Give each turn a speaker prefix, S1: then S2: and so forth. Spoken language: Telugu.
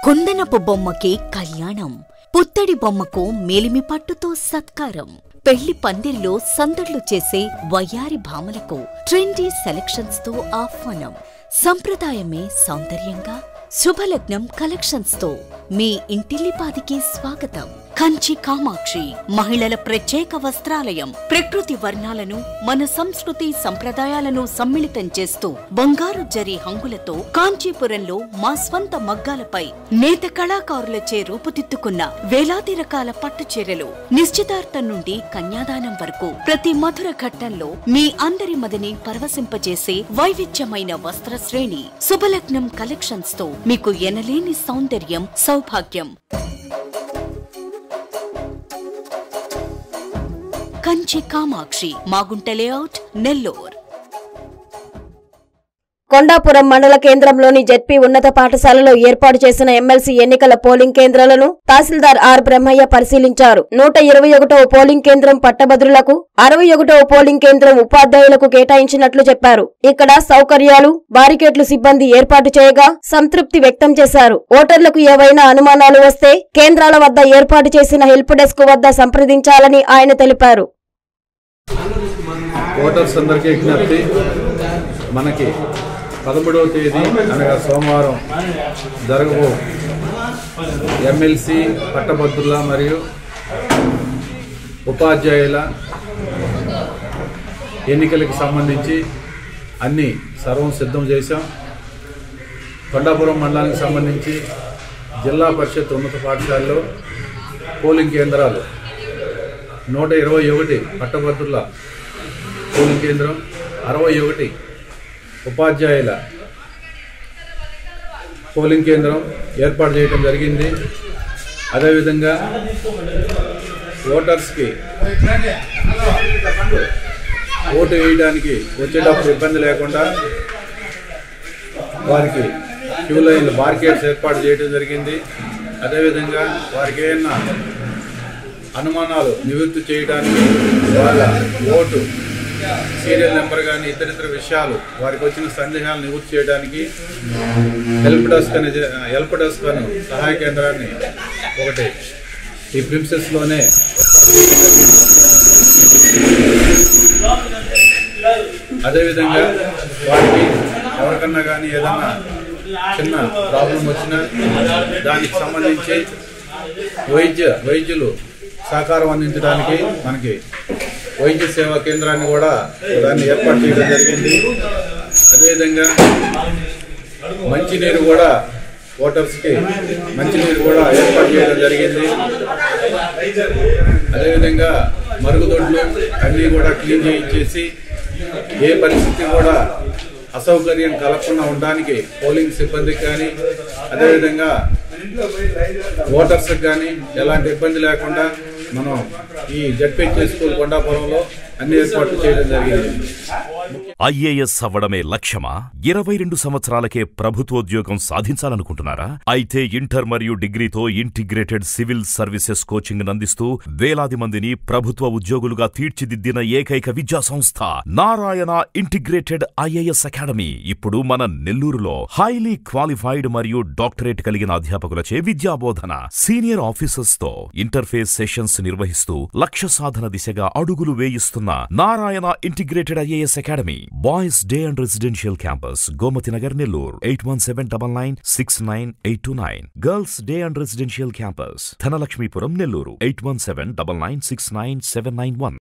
S1: కుందనపు బొమ్మకి కళ్యాణం పుత్తడి బొమ్మకు మేలిమి పట్టుతో సత్కారం పెళ్లి పందిరిలో సందడ్లు చేసే వయ్యారి భామలకు ట్రెండీ సెలక్షన్స్ తో ఆహ్వానం సంప్రదాయమే సౌందర్యంగా శుభలగ్నం కలెక్షన్స్ తో మీ ఇంటిల్లిపాదికి స్వాగతం కంచి కామాక్షి మహిళల ప్రత్యేక వస్త్రాలయం ప్రకృతి వర్ణాలను మన సంస్కృతి సంప్రదాయాలను సమ్మిళితం చేస్తూ బంగారు జరి హంగులతో కాంచీపురంలో మా స్వంత మగ్గాలపై నేత కళాకారులచే రూపుదిద్దుకున్న వేలాది రకాల పట్టు చీరలు నిశ్చితార్థం నుండి కన్యాదానం వరకు ప్రతి మధుర ఘట్టంలో మీ అందరి మదిని పరవశింపజేసే వైవిధ్యమైన వస్త్ర శ్రేణి శుభలగ్నం కలెక్షన్స్ తో మీకు ఎనలేని సౌందర్యం సౌభాగ్యం కంచి కామాక్షి మాగుంట లేఅవుట్ నెల్లూర్
S2: కొండాపురం మండల కేంద్రంలోని జెడ్పీ ఉన్నత పాఠశాలలో ఏర్పాటు చేసిన ఎమ్మెల్సీ ఎన్నికల పోలింగ్ కేంద్రాలను తహసీల్దార్ ఆర్ బ్రహ్మయ్య పరిశీలించారు నూట ఇరవై ఒకటవ పోలింగ్ కేంద్రం పట్టభద్రులకు అరవై ఒకటవ పోలింగ్ కేంద్రం ఉపాధ్యాయులకు కేటాయించినట్లు చెప్పారు ఇక్కడ సౌకర్యాలు బారికేట్లు సిబ్బంది ఏర్పాటు చేయగా సంతృప్తి వ్యక్తం చేశారు ఓటర్లకు ఏవైనా అనుమానాలు వస్తే కేంద్రాల వద్ద ఏర్పాటు చేసిన హెల్ప్ డెస్క్ వద్ద సంప్రదించాలని ఆయన తెలిపారు
S3: ఓటర్స్ అందరికీ విజ్ఞప్తి మనకి పదమూడవ తేదీ అనగా సోమవారం జరగబో ఎమ్మెల్సీ పట్టభద్రుల మరియు ఉపాధ్యాయుల ఎన్నికలకు సంబంధించి అన్ని సర్వం సిద్ధం చేశాం కొండాపురం మండలానికి సంబంధించి జిల్లా పరిషత్ ఉన్నత పాఠశాలలో పోలింగ్ కేంద్రాలు నూట ఇరవై ఒకటి పట్టభద్రుల పోలింగ్ కేంద్రం అరవై ఒకటి ఉపాధ్యాయుల పోలింగ్ కేంద్రం ఏర్పాటు చేయడం జరిగింది అదేవిధంగా ఓటర్స్కి ఓటు వేయడానికి వచ్చేటప్పుడు ఇబ్బంది లేకుండా వారికి క్యూ లైన్ మార్కెట్స్ ఏర్పాటు చేయడం జరిగింది అదేవిధంగా వారికి ఏమైనా అనుమానాలు నివృత్తి చేయడానికి వాళ్ళ ఓటు సీరియల్ నెంబర్ కానీ ఇతర ఇతర విషయాలు వారికి వచ్చిన సందేహాలు నివృత్తి చేయడానికి హెల్ప్ డెస్క్ అనే హెల్ప్ డెస్క్ అను సహాయ కేంద్రాన్ని ఒకటి ఈ ప్రిన్సెస్లోనే ఏర్పాటు చేయడం జరిగింది. అదేవిధంగా వారికి ఎవరికన్నా కానీ ఏదన్నా చిన్న ప్రాబ్లం వచ్చినా దానికి సంబంధించి వైద్య వైద్యులు సహకారం అందించడానికి మనకి వైద్య సేవా కేంద్రాన్ని కూడా దాన్ని ఏర్పాటు చేయడం జరిగింది అదేవిధంగా మంచినీరు కూడా ఓటర్స్కి మంచినీరు కూడా ఏర్పాటు చేయడం జరిగింది అదేవిధంగా మరుగుదొడ్లు అన్నీ కూడా క్లీన్ చేయించేసి ఏ పరిస్థితి కూడా అసౌకర్యం కలగకుండా ఉండడానికి పోలింగ్ సిబ్బందికి కానీ అదేవిధంగా ఓటర్స్కి కానీ ఎలాంటి ఇబ్బంది లేకుండా మనం ఈ జడ్పీహెచ్ఏ స్కూల్ కొండాపురంలో అన్ని ఏర్పాట్లు చేయడం జరిగింది
S4: ఐఏఎస్ అవ్వడమే లక్ష్యమా ఇరవై రెండు సంవత్సరాలకే ప్రభుత్వోద్యోగం సాధించాలనుకుంటున్నారా అయితే ఇంటర్ మరియు డిగ్రీతో ఇంటిగ్రేటెడ్ సివిల్ సర్వీసెస్ కోచింగ్ అందిస్తూ వేలాది మందిని ప్రభుత్వ ఉద్యోగులుగా తీర్చిదిద్దిన ఏకైక విద్యా సంస్థ నారాయణ ఇంటిగ్రేటెడ్ ఐఏఎస్ అకాడమీ ఇప్పుడు మన నెల్లూరులో హైలీ క్వాలిఫైడ్ మరియు డాక్టరేట్ కలిగిన అధ్యాపకులచే విద్యాబోధన సీనియర్ ఆఫీసర్స్ తో ఇంటర్ఫేస్ సెషన్స్ నిర్వహిస్తూ లక్ష్య సాధన దిశగా అడుగులు వేయిస్తున్న Narayana integrated IAS academy boys day and residential campus Gomathi Nagar Nellore eight one seven double nine six nine eight two nine girls day and residential campus Dhanalakshmipuram Nellore eight one seven double nine six nine seven nine one